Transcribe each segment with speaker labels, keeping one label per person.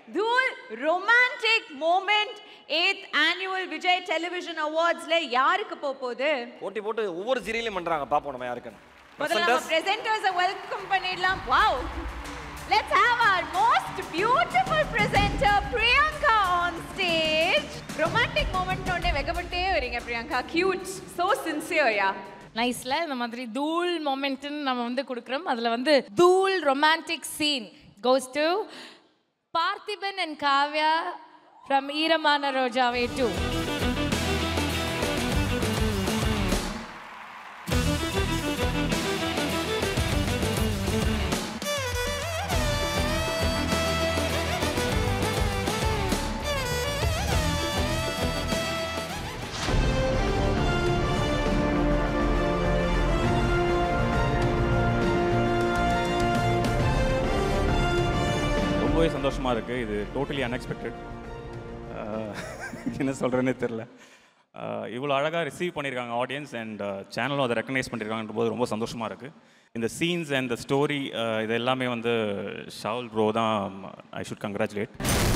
Speaker 1: தூள் romantic moment eighth annual Vijay television அவார்ட்ஸ்ல யாருக்கு போக போகுது
Speaker 2: போட்டி போட்டு ஒவ்வொரு சீரியலையும் பண்றாங்க பாப்போம் நம்ம யாருக்குன்னு
Speaker 1: முதல்ல நம்ம
Speaker 2: Presenters,
Speaker 1: பிரசன்டர்ஸை வெல்கம் பண்ணிடலாம் wow Let's have our most beautiful presenter Priyanka on stage. Romantic moment உடனே வெக்கப்பட்டே வரீங்க பிரியங்கா கியூட் so sincere யா
Speaker 3: நைஸ்ல இந்த மாதிரி தூள் மொமெண்ட்னு நம்ம வந்து கொடுக்குறோம் அதில் வந்து தூள் romantic scene goes to Parthiban and Kavya from Eeramana Rojave two
Speaker 4: ரொம்பவே சந்தோஷமாக இருக்குது இது டோட்டலி அன்எக்ஸ்பெக்டட் என்ன சொல்கிறேன்னே தெரில இவ்வளோ அழகாக ரிசீவ் பண்ணியிருக்காங்க ஆடியன்ஸ் அண்ட் சேனலும் அதை ரெக்கக்னைஸ் பண்ணியிருக்காங்கன்ற போது ரொம்ப சந்தோஷமாக இருக்குது இந்த சீன்ஸ் அண்ட் இந்த ஸ்டோரி இது எல்லாமே வந்து ஷாவுல் ப்ரோ தான் ஐ ஷுட் கங்க்ராச்சுலேட்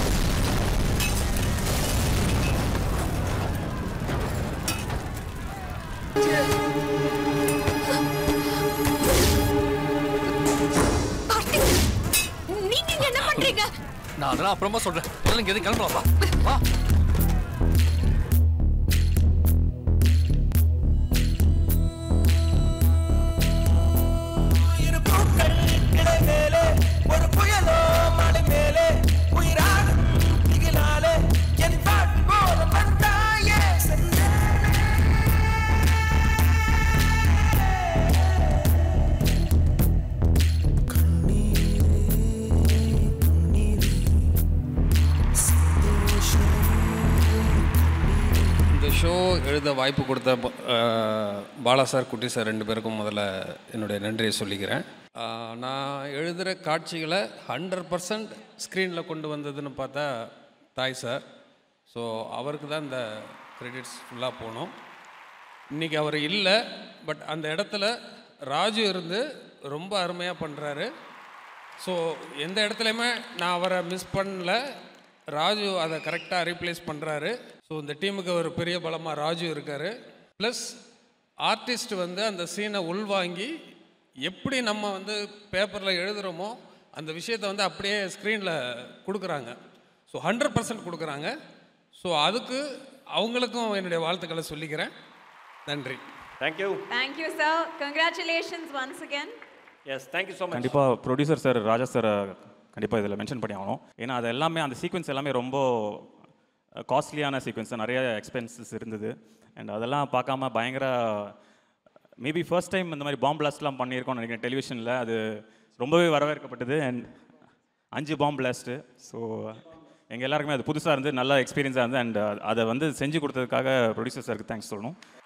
Speaker 5: நீங்க இங்க என்ன பண்றீங்க
Speaker 6: நான் அதெல்லாம் அப்புறமா சொல்றேன் எல்லாம் இங்க எதுவும் கிளம்பலாம்ப்பா வா
Speaker 7: ஒரு புயலோ மலை மேலே உயிராடும் திகிலாலே என் பாட்டு போல வந்தாயே
Speaker 8: இந்த ஷோ எழுத வாய்ப்பு கொடுத்த ப- அஹ், பாலா சார் குட்டி சார் ரெண்டு பேருக்கும் முதல்ல என்னுடைய நன்றியை சொல்லிக்கிறேன் அஹ், நான் எழுதுகிற காட்சிகளை ஹண்ட்ரட் பர்சன்ட் ஸ்க்ரீனில் கொண்டு வந்ததுன்னு பார்த்தா தாய் சார் ஸோ அவருக்கு தான் இந்த கிரெடிட்ஸ் ஃபுல்லாக போகணும் இன்றைக்கி அவர் இல்லை பட் அந்த இடத்துல ராஜு இருந்து ரொம்ப அருமையாக பண்ணுறாரு ஸோ எந்த இடத்துலையுமே நான் அவரை மிஸ் பண்ணல ராஜு அதை கரெக்டாக ரீப்ளேஸ் பண்ணுறாரு ஸோ இந்த டீமுக்கு ஒரு பெரிய பலமாக ராஜு இருக்கார் ப்ளஸ் ஆர்டிஸ்ட் வந்து அந்த சீனை உள்வாங்கி எப்படி நம்ம வந்து பேப்பரில் எழுதுகிறோமோ அந்த விஷயத்தை வந்து அப்படியே ஸ்க்ரீனில் கொடுக்குறாங்க ஸோ ஹண்ட்ரட் பர்சன்ட் கொடுக்குறாங்க ஸோ அதுக்கு அவங்களுக்கும் என்னுடைய வாழ்த்துக்களை சொல்லிக்கிறேன் நன்றி
Speaker 2: thank you
Speaker 1: Thank you sir. Congratulations once again.
Speaker 2: Yes thank you so much
Speaker 4: கண்டிப்பாக ப்ரொடியூசர் சார் ராஜா சார் கண்டிப்பாக இதில் மென்ஷன் பண்ணி ஆகணும் ஏன்னா அது எல்லாமே அந்த சீக்வன்ஸ் எல்லாமே ரொம்ப காஸ்ட்லியான சீக்வன்ஸ் நிறைய எக்ஸ்பென்சஸ் இருந்தது அண்ட் அதெல்லாம் பார்க்காம பயங்கர மேபி ஃபர்ஸ்ட் டைம் இந்த மாதிரி பாம் பிளாஸ்ட்லாம் பண்ணியிருக்கோம்னு நினைக்கிறேன் டெலிவிஷனில் அது ரொம்பவே வரவேற்கப்பட்டது அண்ட் அஞ்சு பாம் பிளாஸ்ட்டு ஸோ எங்கள் எல்லாருக்குமே அது புதுசாக இருந்து நல்ல எக்ஸ்பீரியன்ஸாக இருந்து அண்ட் அதை வந்து செஞ்சு கொடுத்ததுக்காக ப்ரொடியூசர் சாருக்கு தேங்க்ஸ் சொல்லணும்